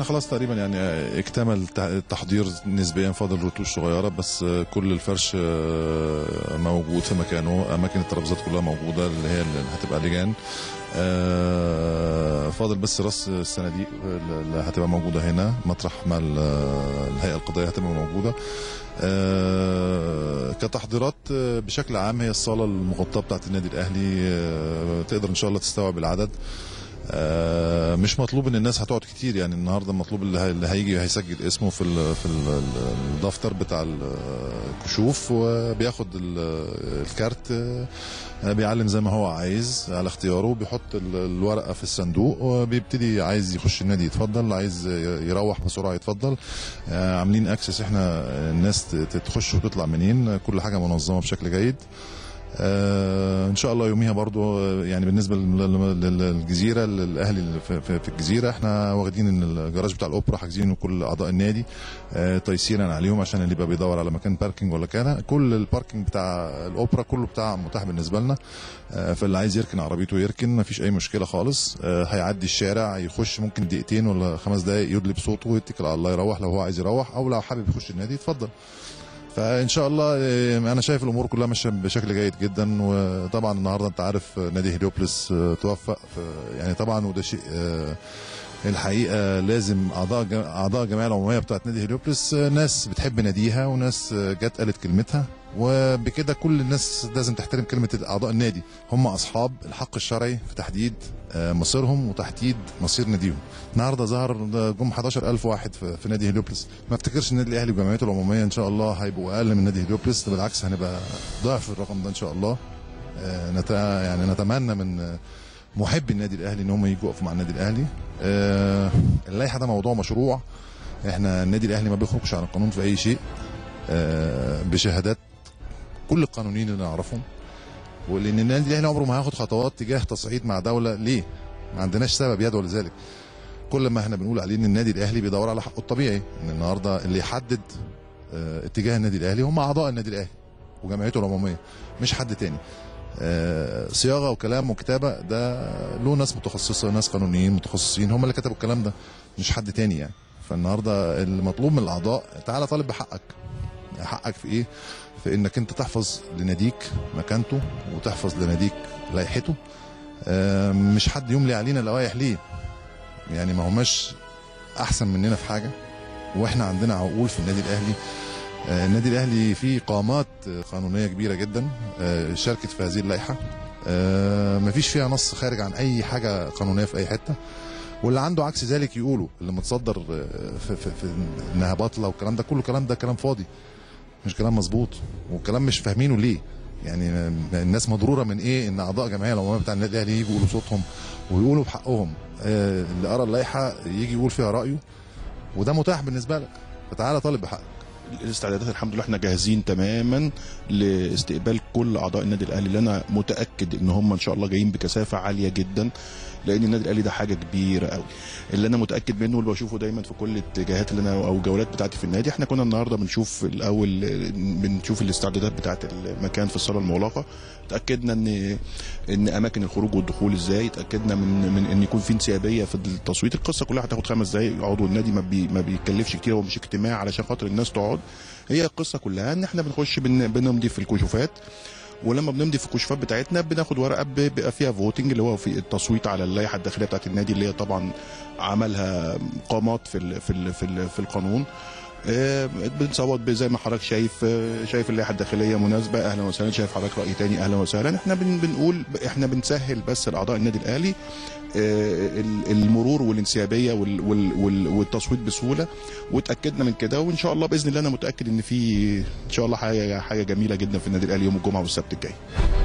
خلاص تقريبا يعني اكتمل الت- التحضير نسبيا فاضل رتوش صغيره بس كل الفرش آه، موجود في مكانه اماكن الترابيزات كلها موجوده اللي هي اللي هتبقى لجان آه، فاضل بس راس الصناديق اللي هتبقى موجوده هنا مطرح ما ال- الهيئه القضائيه هتبقى موجوده آه، كتحضيرات آه، بشكل عام هي الصاله المغطاه بتاعت النادي الاهلي آه، تقدر ان شاء الله تستوعب العدد آه، مش مطلوب ان الناس هتقعد كتير يعني النهارده مطلوب اللي هي- اللي هيجي هيسجل اسمه في ال في ال الدفتر بتاع الكشوف وبياخد ال- الكارت آه، بيعلم زي ما هو عايز على اختياره بيحط ال- الورقه في الصندوق وبيبتدي عايز يخش النادي يتفضل عايز يروح بسرعه يتفضل آه، عاملين اكسس احنا الناس ت- تخش وتطلع منين كل حاجه منظمه بشكل جيد آه ان شاء الله يوميها برضو آه، يعني بالنسبه لل- لل- للجزيره للاهلي اللي في, في, في الجزيره احنا واخدين ان الجراج بتاع الاوبرا حاجزينه كل اعضاء النادي آه تيسيرا عليهم عشان اللي يبقى بيدور على مكان باركنج ولا كان كل الباركنج بتاع الاوبرا كله بتاع متاح بالنسبه لنا آه فاللي عايز يركن عربيته يركن مفيش اي مشكله خالص آه هيعدي الشارع يخش ممكن دقيقتين ولا خمس دقائق يدلي بصوته ويتكل على الله يروح لو هو عايز يروح او لو حابب يخش النادي يتفضل فان شاء الله آه، انا شايف الامور كلها ماشيه بشكل جيد جدا وطبعا النهارده انت عارف آه، نادي هليوبلس آه، توفق في- يعني طبعا وده شيء آه، الحقيقه لازم اعضاء ج- اعضاء الجمعيه العموميه بتاعت نادي هليوبلس آه، ناس بتحب ناديها وناس آه، جت قالت كلمتها وبكده كل الناس لازم تحترم كلمه اعضاء النادي هم اصحاب الحق الشرعي في تحديد آه، مصيرهم وتحديد مصير ناديهم النهارده ظهر جم 11000 واحد في, في نادي هليوبلس ما افتكرش النادي الاهلي وجمعيته العموميه ان شاء الله هيبقوا اقل من نادي هليوبلس بالعكس هنبقى ضعف الرقم ده ان شاء الله آه، نت... يعني نتمنى من آه، محبي النادي الاهلي ان هم يجوا يقفوا مع النادي الاهلي آه، اللائحه ده موضوع مشروع احنا النادي الاهلي ما بيخرجش عن القانون في اي شيء آه، بشهادات كل القانونيين اللي نعرفهم ولان النادي الاهلي عمره ما هياخد خطوات تجاه تصعيد مع دوله ليه؟ ما عندناش سبب يدعو لذلك كل ما احنا بنقول عليه ان النادي الاهلي بيدور على حقه الطبيعي ان النهارده اللي يحدد آه، اتجاه النادي الاهلي هم اعضاء النادي الاهلي وجمعيته العموميه مش حد تاني آه، صياغه وكلام وكتابه ده له ناس متخصصه ناس قانونيين متخصصين هم اللي كتبوا الكلام ده مش حد تاني يعني فالنهارده المطلوب من الاعضاء تعالى طالب بحقك حقك في ايه في انك انت تحفظ لناديك مكانته وتحفظ لناديك لائحته آه، مش حد يملي علينا لوائح ليه يعني ما هماش احسن مننا في حاجه واحنا عندنا عقول في النادي الاهلي آه، النادي الاهلي فيه قامات آه، قانونيه كبيره جدا آه، شاركت في هذه اللائحه آه، مفيش فيها نص خارج عن اي حاجه قانونيه في اي حته واللي عنده عكس ذلك يقوله اللي متصدر آه، في, في, في انها باطله والكلام ده كله كلام ده كلام فاضي مش كلام مظبوط وكلام مش فاهمينه ليه يعني الناس مضروره من ايه ان اعضاء جمعيه العموميه بتاع النادي الاهلي يجوا يقولوا صوتهم ويقولوا بحقهم آه، اللي قرا اللائحه يجي يقول فيها رايه وده متاح بالنسبه لك فتعالى طالب بحقك الاستعدادات الحمد لله احنا جاهزين تماما لاستقبال كل اعضاء النادي الاهلي اللي انا متاكد ان هم ان شاء الله جايين بكثافه عاليه جدا لان النادي الاهلي ده حاجه كبيره قوي اللي انا متاكد منه واللي بشوفه دايما في كل الاتجاهات اللي انا او الجولات بتاعتي في النادي احنا كنا النهارده بنشوف الاول بنشوف الاستعدادات بتاعه المكان في الصاله المغلقه اتاكدنا ان ان اماكن الخروج والدخول ازاي اتاكدنا من من ان يكون في انسيابيه في التصويت القصه كلها هتاخد خمس دقائق عضو النادي ما, بي ما بيكلفش كتير هو مش اجتماع علشان خاطر الناس تقعد هي القصه كلها ان احنا بنخش بن بنمضي في الكشوفات ولما بنمضي في الكشوفات بتاعتنا بناخد ورقه ب- بيبقى فيها فوتنج اللي هو في التصويت على اللائحه الداخليه بتاعت النادي اللي هي طبعا عملها قامات في ال في ال في, ال في القانون آه، بنصوت ب- زي ما حضرتك شايف آه، شايف اللائحه الداخليه مناسبه اهلا وسهلا شايف حضرتك راي تاني اهلا وسهلا احنا بن بنقول احنا بنسهل بس لاعضاء النادي الاهلي آه، ال- المرور والانسيابيه وال- وال- وال- والتصويت بسهوله واتاكدنا من كده وان شاء الله باذن الله انا متاكد ان في ان شاء الله حاجه حاجه جميله جدا في النادي الاهلي يوم الجمعه والسبت الجاي